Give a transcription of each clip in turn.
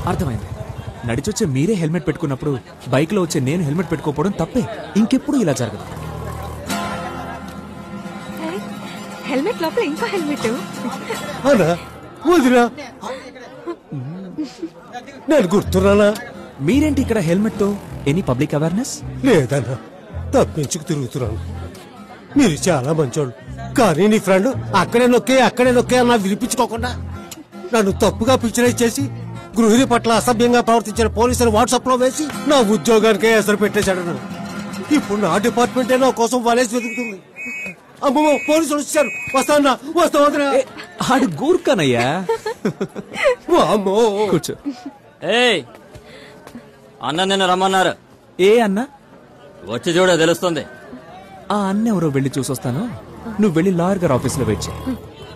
అర్థమైంది నడిచొచ్చే మీరే హెల్మెట్ పెట్టుకున్నప్పుడు బైక్లో వచ్చే నేను హెల్మెట్ పెట్టుకోకపోవడం తప్పే ఇంకెప్పుడు ఇలా జరగదు హెల్మెట్ లోపల ఇంకో హెల్మెట్ అన్నా వదినా నేను గుర్తున్నానా మీరేంటి ఇక్కడ హెల్మెట్తో ఎనీ పబ్లిక్ అవేర్నెస్ లేదన్నా తప్పించుకు తిరుగుతున్నాను మీరు చాలా మంచోళ్ళు కానీ నీ ఫ్రెండ్ అక్కడే నొక్కే అక్కడే నొక్కే అన్న వినిపించుకోకుండా నన్ను తప్పుగా పిక్చరైజ్ చేసి గృహిణి పట్ల అసభ్యంగా ప్రవర్తించిన పోలీసులు వాట్సాప్ లో వేసి నా ఉద్యోగానికే ఎసరు పెట్టేశాడు నన్ను. ఇప్పుడు నా డిపార్ట్మెంటే నా కోసం వలేసి వెతుకుతుంది అమ్మమ్మ పోలీసులు వచ్చారు వస్తానా వస్తా వదినా ఆడు గూర్ఖానయ్యా అమ్మో కూర్చో ఏయ్ అన్న నిన్ను రమ్మన్నారు ఏ అన్నా వచ్చి చూడ తెలుస్తుంది ఆ అన్న ఎవరో వెళ్ళి చూసొస్తాను నువ్వు వెళ్ళి లాయర్ గారి ఆఫీస్లో వెయిట్ చేయి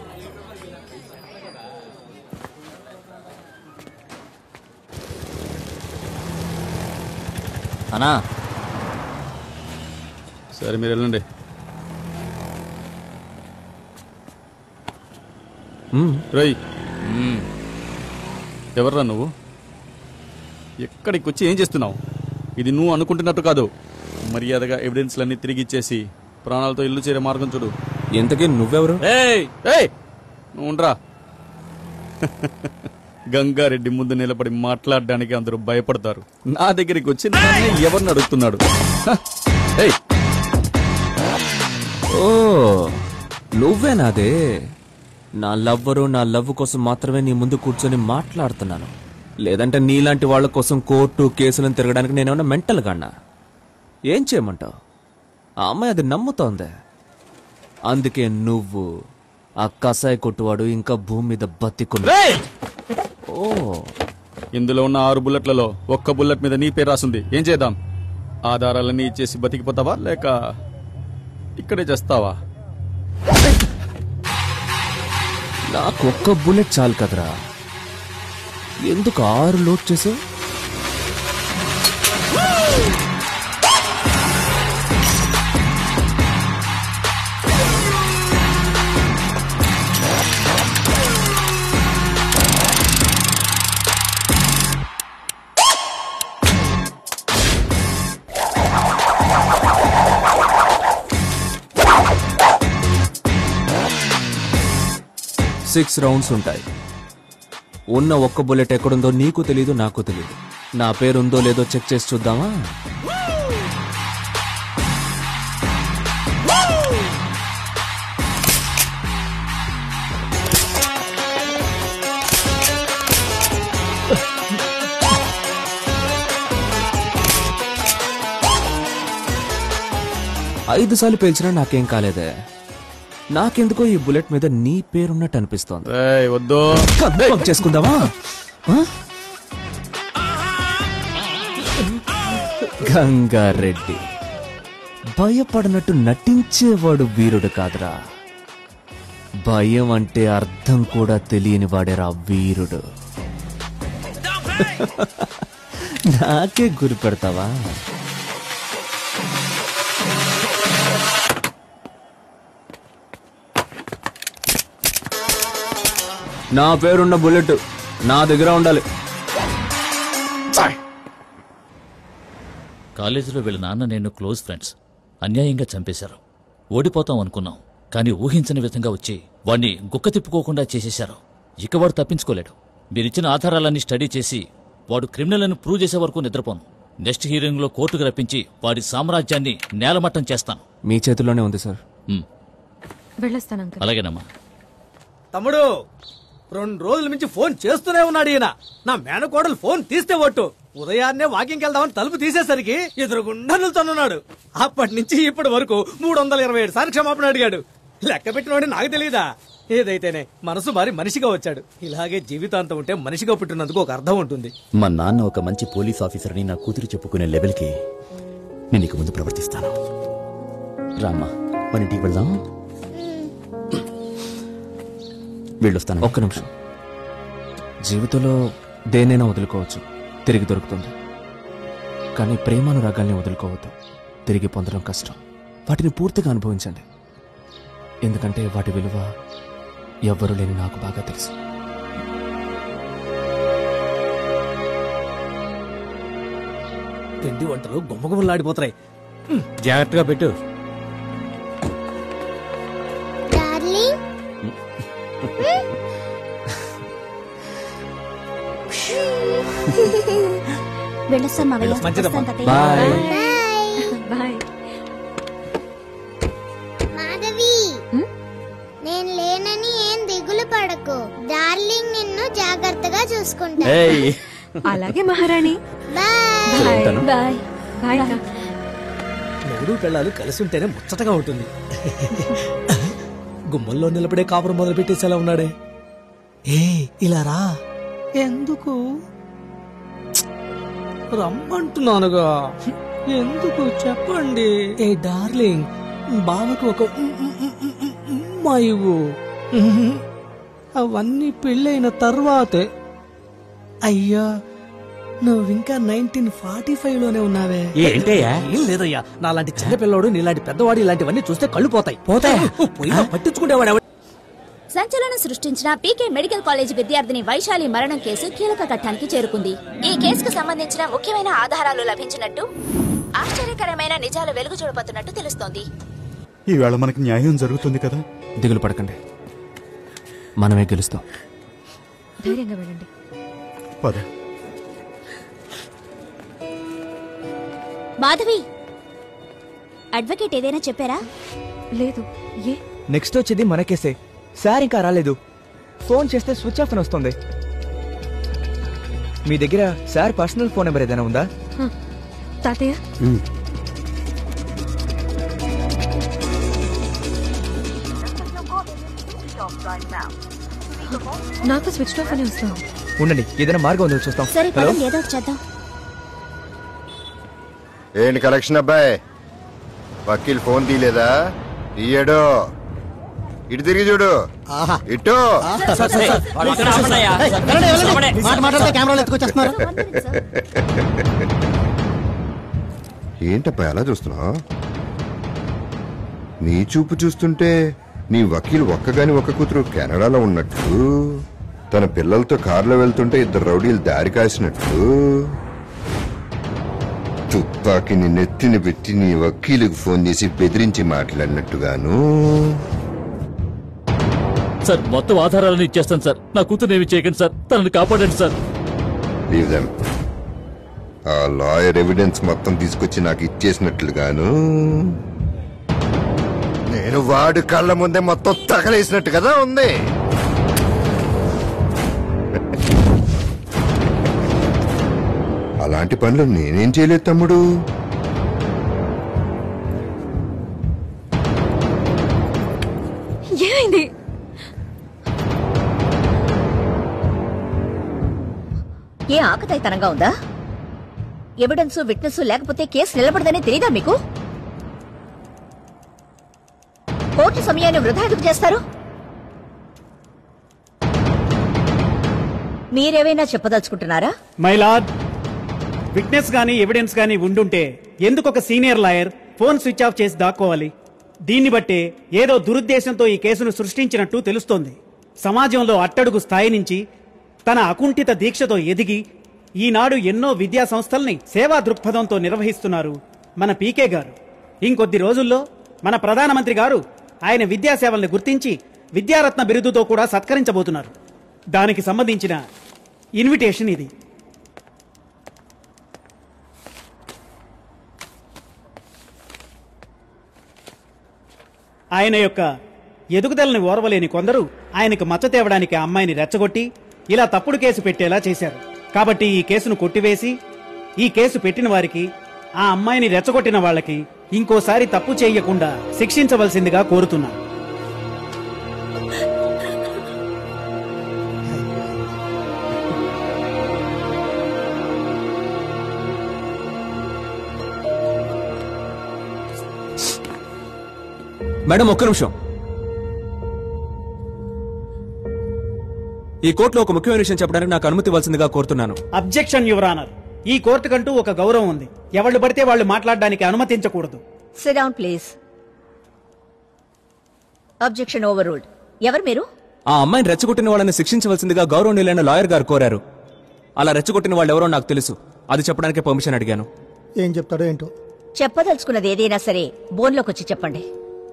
అన్నా సరే మీరు వెళ్ళండి రై ఎవర్రా నువ్వు ఎక్కడికి వచ్చి ఏం చేస్తున్నావు ఇది నువ్వు అనుకుంటున్నట్టు కాదు మర్యాదగా ఎవిడెన్స్లన్నీ తిరిగి ఇచ్చేసి ప్రాణాలతో ఇల్లు చేరే మార్గం చూడు ఎంతకీ నువ్వెవరు ఏయ్ ఏయ్ నువ్వు ఉండరా గంగారెడ్డి ముందు నిలబడి మాట్లాడడానికి అందరూ భయపడతారు నా దగ్గరికి వచ్చి నన్నే ఎవరిని అడుగుతున్నాడు హ, ఏయ్ ఓ నువ్వేనాదే నా లవ్వరు నా లవ్ కోసం మాత్రమే నీ ముందు కూర్చొని మాట్లాడుతున్నాను లేదంటే నీలాంటి వాళ్ళ కోసం కోర్టు కేసులను తిరగడానికి నేనేమన్నా మెంటల్ గాన్నా ఏం చేయమంటావు ఆ అమ్మాయి అది నమ్ముతోందే అందుకే నువ్వు ఆ కసాయి కొట్టువాడు ఇంకా భూమి మీద బతికున్నా ఓ ఇందులో ఉన్న ఆరు బుల్లెట్లలో ఒక్క బుల్లెట్ మీద నీ పేరు రాసుంది ఏం చేద్దాం ఆధారాలన్నీ ఇచ్చేసి బతికిపోతావా లేక ఇక్కడే చేస్తావా నాకు ఒక్క బుల్లెట్ చాలు కదరా ఎందుకు ఆరు లోడ్ చేసావు సిక్స్ రౌండ్స్ ఉంటాయి ఉన్న ఒక్క బుల్లెట్ ఎక్కడుందో నీకు తెలీదు నాకు తెలీదు నా పేరుందో లేదో చెక్ చేసి చూద్దామా ఐదు సార్లు పేల్చినా నాకేం కాలేదే నాకెందుకో ఈ బుల్లెట్ మీద నీ పేరున్నట్టు అనిపిస్తోంది ఏయ్, వద్దు కన్ఫర్మ్ చేసుకుందామా ఆ? గంగారెడ్డి భయపడినట్టు నటించేవాడు వీరుడు కాదురా భయం అంటే అర్థం కూడా తెలియని వాడేరా వీరుడు నాకే గురి పెడతావా నా పేరున్న బుల్లెట్ నా దగ్గర ఉండాలి కాలేజీలో వీళ్ళ నాన్న నేను క్లోజ్ ఫ్రెండ్స్ అన్యాయంగా చంపేశారు ఓడిపోతాం అనుకున్నాం కానీ ఊహించని విధంగా వచ్చి వాణ్ణి గుక్క తిప్పుకోకుండా చేసేశారు ఇక వాడు తప్పించుకోలేడు మీరిచ్చిన ఆధారాలన్నీ స్టడీ చేసి వాడు క్రిమినల్ అని ప్రూవ్ చేసే వరకు నిద్రపోను నెక్స్ట్ హీరింగ్ లో కోర్టుకు రప్పించి వాడి సామ్రాజ్యాన్ని నేలమట్టం చేస్తాను మీ చేతిలోనే ఉంది సార్ ఉమ్, వెళ్ళొస్తాను అంకుల్ అలాగేనమ్మా తమ్ముడు రెండు రోజుల నుంచి ఫోన్ చేస్తూనే ఉన్నాడు ఈయన నా మేనకోడలు ఫోన్ తీస్తే ఒట్టు ఉదయాన్నే వాకింగ్ వెళ్దామని తలుపు తీసేసరికి ఎదురుగుండా నిల్చున్నాడు అప్పటి నుంచి ఇప్పటి వరకు మూడు వందల ఇరవై ఏడు సార్లు క్షమాపణ అడిగాడు లెక్క పెట్టినవాడు నాకు తెలియదా ఏదైతేనే మనసు మారి మనిషిగా వచ్చాడు ఇలాగే జీవితాంతం ఉంటే మనిషిగా పుట్టినందుకు ఒక అర్థం ఉంటుంది మా నాన్న ఒక మంచి పోలీస్ ఆఫీసర్ని నా కూతురు చెప్పుకునే లెవెల్కి నేను ఇక ముందు ప్రవర్తిస్తాను రామ్మా మన ఇంటికి వెళ్దాం వెళ్ళొస్తాను ఒక్క నిమిషం జీవితంలో దేనైనా వదులుకోవచ్చు తిరిగి దొరుకుతుంది కానీ ప్రేమానురాగాల్ని వదులుకోవద్దు తిరిగి పొందడం కష్టం వాటిని పూర్తిగా అనుభవించండి ఎందుకంటే వాటి విలువ ఎవ్వరూ లేని నాకు బాగా తెలుసు పిండి వంటలు గుమ్మగుమ్మలాడిపోతాయి జాగ్రత్తగా పెట్టు డార్లింగ్ వెళ్ళొస్తాం మావయ్య మంచిదమ్మా. వస్తాం తాతయ్య. బాయ్ బాయ్ మాధవి నేను లేనని ఏం దిగులు పడకు డార్లింగ్ నిన్ను జాగ్రత్తగా చూసుకుంటా ఏయ్ అలాగే మహారాణి బాయ్ బాయ్ బాయ్ బాయ్ అక్క. మూడు పిల్లలు కలిసి ఉంటేనే ముచ్చటగా ఉంటుంది గుమ్మల్లో నిలబడే కాపురం మొదలు పెట్టేసేలా ఉన్నాడే ఏ ఇలా రా ఎందుకు రమ్మంటున్నానుగా ఎందుకు చెప్పండి ఏ డార్లింగ్ బావకు ఒక ఉమ్మా ఇవ్వు అవన్నీ పెళ్ళైన తర్వాతే అయ్యా నువ్వింకా నైన్టీన్ ఫార్టీ ఫైవ్ లోనే ఉన్నావే ఏంటయ్యా ఏం లేదయ్యా నాలాంటి చిన్న పిల్లోడు నీలాంటి పెద్దవాడు ఇలాంటివన్నీ చూస్తే కళ్ళు పోతాయి పోతాయి పోయినా పట్టించుకుంటేవాడు ఎవడు? సంచలనం సృష్టించిన పీకే మెడికల్ కాలేజ్ విద్యార్థిని వైశాలి మరణం కేసు కీలక ఘట్టానికి చేరుకుంది ఈ కేసుకు సంబంధించిన ముఖ్యమైన ఆధారాలు లభించినట్టు ఆశ్చర్యకరమైన నిజాలు వెలుగు చూడబోతున్నట్టు తెలుస్తోంది ఈవేళ మనకి న్యాయం జరుగుతుంది కదా దిగులు పడకండి మనమే గెలుస్తాం ధైర్యంగా వెళ్ళండి పద మాధవి అడ్వకేట్ ఏదైనా చెప్పారా లేదు ఏ నెక్స్ట్ వచ్చేది మన కేసే సార్ ఇంకా రాలేదు ఫోన్ చేస్తే స్విచ్ ఆఫ్ అని వస్తుంది మీ దగ్గర సార్ పర్సనల్ ఫోన్ నెంబర్ ఏదైనా ఉందా హ. తాతయ్య నాకు స్విచ్ ఆఫ్ అని వస్తుంది ఉండండి ఏదైనా మార్గం ఉందో చూస్తాం సరే హలో పదండి ఏదో ఒకటి చేద్దాం ఏంటి కలెక్షన్ అబ్బాయి వకీల్ ఫోన్ తీయలేదా తీయడు ఇటు తిరిగి చూడు ఇటు మాట మాట్లాడితే కెమెరాలు ఎత్తుకొచ్చేస్తున్నారు ఏంటబ్బా ఎలా చూస్తున్నావు నీ చూపు చూస్తుంటే నీ వకీల్ ఒక్కగాని ఒక్క కూతురు కెనడాలో ఉన్నట్టు తన పిల్లలతో కారులో వెళ్తుంటే ఇద్దరు రౌడీలు దారి కాసినట్టు తుపాకిని నెత్తిని పెట్టి నీ వకీలుకు ఫోన్ చేసి బెదిరించి మాట్లాడినట్టుగాను సార్ మొత్తం ఆధారాలను ఇచ్చేస్తాను సార్ నా కూతురు ఏమి చేయకండి సార్ తనని కాపాడండి సార్ లీవ్ దెమ్ ఆ లాయర్ ఎవిడెన్స్ మొత్తం తీసుకొచ్చి నాకు ఇచ్చేసినట్లుగాను నేను వాడి కళ్ళ ముందే మొత్తం తగలేసినట్టు కదా ఉంది అలాంటి పనులు నేనేం చేయలేదు తమ్ముడు ఏమైంది ఏ ఆకతాయితనంగా ఉందా ఎవిడెన్స్ విట్నెస్ లేకపోతే కేసు నిలబడదని తెలియదా మీకు కోర్టు సమయాన్ని వృధా ఎందుకు చేస్తారు మీరేమైనా చెప్పదలుచుకుంటున్నారా మైలాడ్ విట్నెస్ గానీ ఎవిడెన్స్ గానీ ఉండుంటే ఎందుకు ఒక senior lawyer phone switch off చేసి దాక్కోవాలి దీన్ని బట్టే ఏదో దురుద్దేశంతో ఈ కేసును సృష్టించినట్టు తెలుస్తోంది సమాజంలో అట్టడుగు స్థాయి నుంచి తన అకుంఠిత దీక్షతో ఎదిగి ఈనాడు ఎన్నో విద్యా సంస్థల్ని సేవా దృక్పథంతో నిర్వహిస్తున్నారు మన పీకే గారు ఇంకొద్ది రోజుల్లో మన ప్రధానమంత్రి గారు ఆయన విద్యాసేవల్ని గుర్తించి విద్యారత్న బిరుదుతో కూడా సత్కరించబోతున్నారు దానికి సంబంధించిన ఇన్విటేషన్ ఇది ఆయన యొక్క ఎదుగుదలని ఓర్వలేని కొందరు ఆయనకు మచ్చ తేవడానికి ఆ అమ్మాయిని రెచ్చగొట్టి ఇలా తప్పుడు కేసు పెట్టేలా చేశారు కాబట్టి ఈ కేసును కొట్టివేసి ఈ కేసు పెట్టిన వారికి ఆ అమ్మాయిని రెచ్చగొట్టిన వాళ్ళకి ఇంకోసారి తప్పు చేయకుండా శిక్షించవలసిందిగా కోరుతున్నా మేడం ఒక్క నిమిషం ఈ కోర్టులో ఒక ముఖ్యమైన విషయం చెప్పడానికి నాకు అనుమతి ఇవ్వాల్సిందిగా కోరుతున్నాను అబ్జెక్షన్ యువరానర్ ఈ కోర్టుకంటూ ఒక గౌరవం ఉంది ఎవళ్ళు పడితే వాళ్ళు మాట్లాడడానికి అనుమతించకూడదు sit down please objection overruled ఎవరు మీరు ఆ అమ్మాయిని రెచ్చగొట్టిన వాళ్ళని శిక్షించవలసిందిగా గౌరవనీయులైన లాయర్ గారు కోరారు అలా రెచ్చగొట్టిన వాళ్ళు ఎవరో నాకు తెలుసు అది చెప్పడానికి పర్మిషన్ అడిగాను ఏం చెప్తాడో ఏంటో చెప్పదలుచుకున్నది ఏదైనా సరే బోన్లోకి వచ్చి చెప్పండి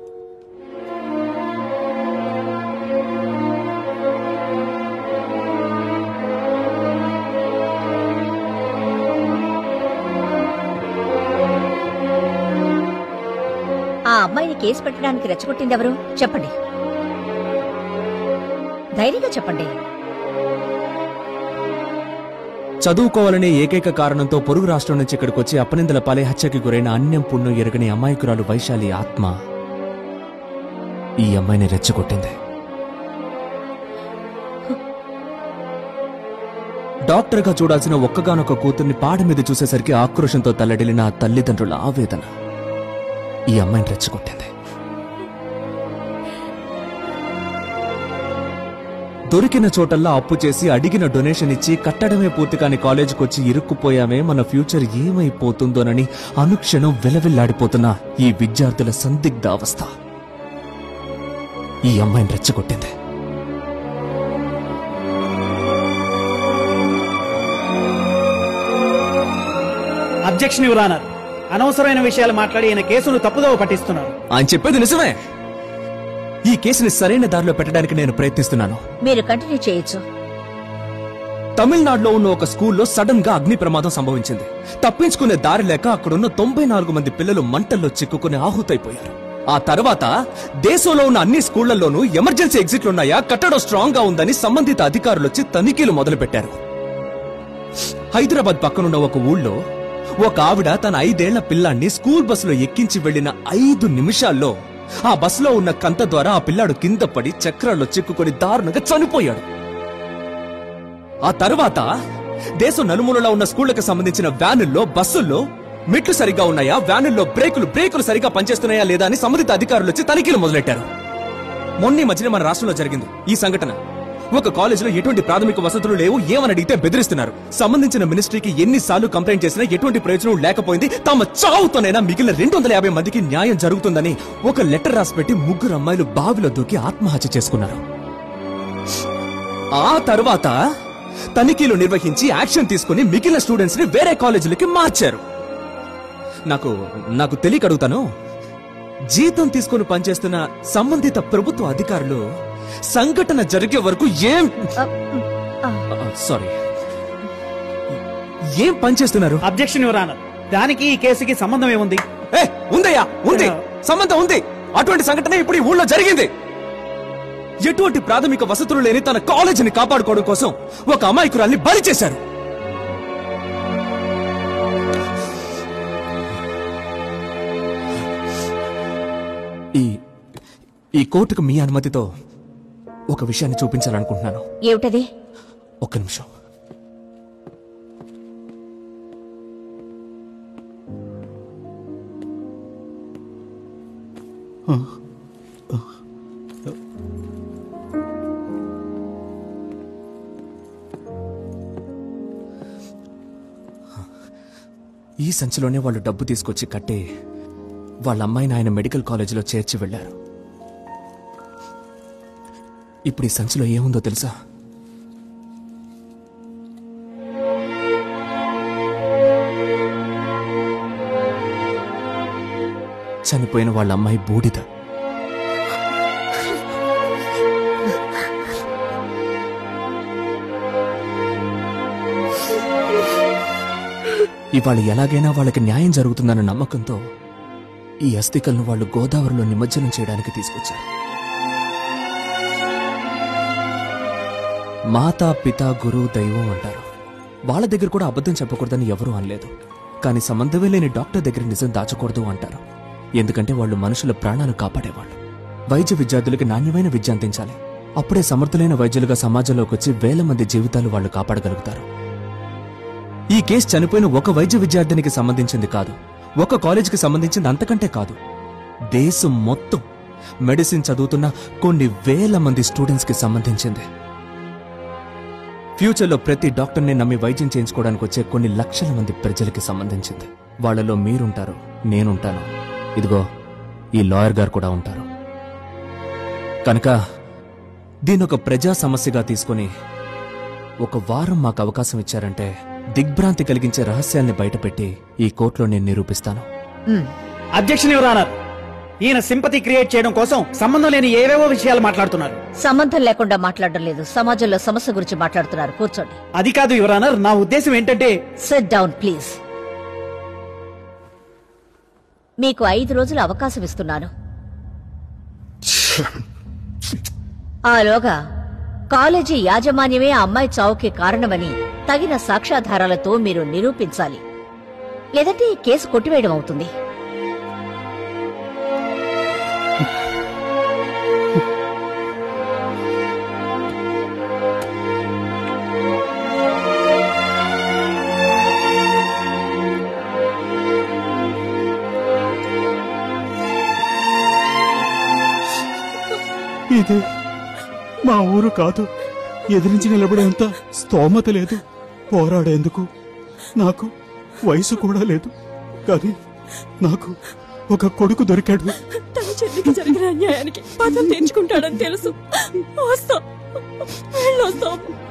ఆ అమ్మాయిని కేసు పెట్టడానికి రెచ్చగొట్టింది ఎవరు చెప్పండి ధైర్యంగా చెప్పండి చదువుకోవాలనే ఏకైక కారణంతో పొరుగు రాష్ట్రం నుంచి ఇక్కడికి వచ్చి అపనిందల పాలే హత్యకి గురైన అన్యం పుణ్యం ఎరగని అమాయకురాలు వైశాలి ఆత్మ ఈ అమ్మాయిని రెచ్చగొట్టింది డాక్టర్గా చూడాల్సిన ఒక్కగానొక్క కూతుర్ని పాడ మీద చూసేసరికి ఆక్రోషంతో తల్లడిల్లిన ఆ తల్లిదండ్రుల ఆవేదన ఈ అమ్మాయిని రెచ్చగొట్టింది దొరికిన చోటల్లా అప్పు చేసి అడిగిన డొనేషన్ ఇచ్చి కట్టడమే పూర్తి కాని కాలేజీకి వచ్చి ఇరుక్కుపోయామే మన ఫ్యూచర్ ఏమైపోతుందోనని అనుక్షణం విలవిల్లాడిపోతున్న ఈ విద్యార్థుల సందిగ్ధ అవస్థ ఈ అమ్మాయిని రెచ్చగొట్టింది అబ్జెక్షన్ యువరానర్ అనవసరమైన విషయాలు మాట్లాడి ఈయన కేసును తప్పుదోవ పట్టిస్తున్నారు ఆయన చెప్పేది నిజమే ఈ కేసుని సరైన దారిలో పెట్టడానికి నేను ప్రయత్నిస్తున్నాను మీరు కంటిన్యూ చేయొచ్చు తమిళనాడులో ఉన్న ఒక స్కూల్లో సడన్ గా అగ్ని ప్రమాదం సంభవించింది తప్పించుకునే దారి లేక అక్కడున్న తొంభై నాలుగు మంది పిల్లలు మంటల్లో చిక్కుకుని ఆహుతైపోయారు ఆ తర్వాత దేశంలో ఉన్న అన్ని స్కూళ్లలోనూ ఎమర్జెన్సీ ఎగ్జిట్లున్నాయా కట్టడం స్ట్రాంగ్ గా ఉందని సంబంధిత అధికారులు వచ్చి తనిఖీలు మొదలుపెట్టారు హైదరాబాద్ పక్కనున్న ఒక ఊళ్ళో ఒక ఆవిడ తన ఐదేళ్ల పిల్లాన్ని స్కూల్ బస్సులో ఎక్కించి వెళ్లిన ఐదు నిమిషాల్లో ఆ బస్సులో ఉన్న కంత ద్వారా ఆ పిల్లాడు కింద పడి చక్రాల్లో చిక్కుకొని దారుణంగా చనిపోయాడు ఆ తర్వాత దేశం నలుమూలలో ఉన్న స్కూళ్లకు సంబంధించిన వ్యానుల్లో బస్సుల్లో మెట్లు సరిగా ఉన్నాయా వ్యానుల్లో బ్రేకులు బ్రేకులు సరిగా పనిచేస్తున్నాయా లేదా అని సంబంధిత అధికారులు వచ్చి తనిఖీలు మొదలెట్టారు మొన్న ఈ మధ్యన మన రాష్ట్రంలో జరిగింది ఈ సంఘటన ఒక కాలేజీలో ఎటువంటి ప్రాథమిక వసతులు లేవు ఏమని అడిగితే బెదిరిస్తున్నారు సంబంధించిన మినిస్ట్రీకి ఎన్నిసార్లు కంప్లైంట్ చేసినా ఎటువంటి ప్రయోజనం లేకపోయింది తమ చావుతోనైనా మిగిలిన రెండు వందల యాభై మందికి న్యాయం జరుగుతుందని ఒక లెటర్ రాసి పెట్టి ముగ్గురు అమ్మాయిలు బావిలో దూకి ఆత్మహత్య చేసుకున్నారు ఆ తర్వాత తనిఖీలు నిర్వహించి యాక్షన్ తీసుకుని మిగిలిన స్టూడెంట్స్ ని వేరే కాలేజీలకి మార్చారు నాకు నాకు తెలియక అడుగుతాను జీతం తీసుకుని పనిచేస్తున్న సంబంధిత ప్రభుత్వ అధికారులు సంఘటన జరిగే వరకు ఏం సారీ ఏం పనిచేస్తున్నారు అబ్జెక్షన్ యువరానర్ దానికి ఈ కేసుకి సంబంధం ఏముంది ఏ ఉందయ్యా ఉంది సంబంధం ఉంది అటువంటి సంఘటన ఇప్పుడు ఈ ఊళ్ళో జరిగింది ఎటువంటి ప్రాథమిక వసతులు లేని తన కాలేజీని కాపాడుకోవడం కోసం ఒక అమాయకురాల్ని బలి చేశారు ఈ ఈ కోర్టుకు మీ అనుమతితో ఒక విషయాన్ని చూపించాలనుకుంటున్నాను ఏమిటది ఒక్క నిమిషం ఈ సంచిలోనే వాళ్ళు డబ్బు తీసుకొచ్చి కట్టి వాళ్ళ అమ్మాయిని ఆయన మెడికల్ కాలేజీలో చేర్చి వెళ్లారు ఇప్పుడు ఈ సంచిలో ఏముందో తెలుసా చనిపోయిన వాళ్ళ అమ్మాయి బూడిద ఇవాళ ఎలాగైనా వాళ్ళకి న్యాయం జరుగుతుందన్న నమ్మకంతో ఈ అస్థికలను వాళ్ళు గోదావరిలో నిమజ్జనం చేయడానికి తీసుకొచ్చారు మాతా పిత గురు దైవం అంటారు వాళ్ళ దగ్గర కూడా అబద్ధం చెప్పకూడదని ఎవరూ అనలేదు కానీ సంబంధమే లేని డాక్టర్ దగ్గర నిజం దాచకూడదు అంటారు ఎందుకంటే వాళ్ళు మనుషుల ప్రాణాలు కాపాడేవాళ్ళు వైద్య విద్యార్థులకి నాణ్యమైన విద్య అందించాలి అప్పుడే సమర్థులైన వైద్యులుగా సమాజంలోకి వచ్చి వేల మంది జీవితాలు వాళ్ళు కాపాడగలుగుతారు ఈ కేసు చనిపోయిన ఒక వైద్య విద్యార్థినికి సంబంధించింది కాదు ఒక కాలేజీకి సంబంధించింది అంతకంటే కాదు దేశం మొత్తం మెడిసిన్ చదువుతున్న కొన్ని వేల మంది స్టూడెంట్స్ కి సంబంధించింది ఫ్యూచర్లో ప్రతి డాక్టర్ని నమ్మి వైద్యం చేయించుకోవడానికి వచ్చే కొన్ని లక్షల మంది ప్రజలకి సంబంధించింది వాళ్ళలో మీరుంటారు నేనుంటాను ఇదిగో ఈ లాయర్ గారు కూడా ఉంటారు కనుక దీని ఒక ప్రజా సమస్యగా తీసుకుని ఒక వారం మాకు అవకాశం ఇచ్చారంటే దిగ్భ్రాంతి కలిగించే రహస్యాల్ని బయటపెట్టి ఈ కోర్టులో నేను నిరూపిస్తాను అబ్జెక్షన్ యువరానర్ ఈయన సింపతి క్రియేట్ చేయడం కోసం సంబంధం లేని ఏవేవో విషయాలు మాట్లాడుతున్నారు సంబంధం లేకుండా మాట్లాడడం లేదు సమాజంలో సమస్య గురించి మాట్లాడుతున్నారు కూర్చోండి అది కాదు యువరానర్ నా ఉద్దేశం ఏంటంటే సెట్ డౌన్ ప్లీజ్ మీకు ఐదు రోజుల అవకాశం ఇస్తున్నాను ఆలోగా కాలేజీ యాజమాన్యమే ఆ అమ్మాయి చావుకి కారణమని తగిన సాక్ష్యాధారాలతో మీరు నిరూపించాలి లేదంటే ఈ కేసు కొట్టివేయడం అవుతుంది ఇది మా ఊరు కాదు ఎదిరించి నిలబడేంత స్తోమత లేదు పోరాడేందుకు నాకు వయసు కూడా లేదు కానీ నాకు ఒక కొడుకు దొరికాడు తన చెల్లికి జరిగిన అన్యాయానికి పదం తీర్చుకుంటాడని తెలుసు వస్తాం వెళ్ళొస్తాం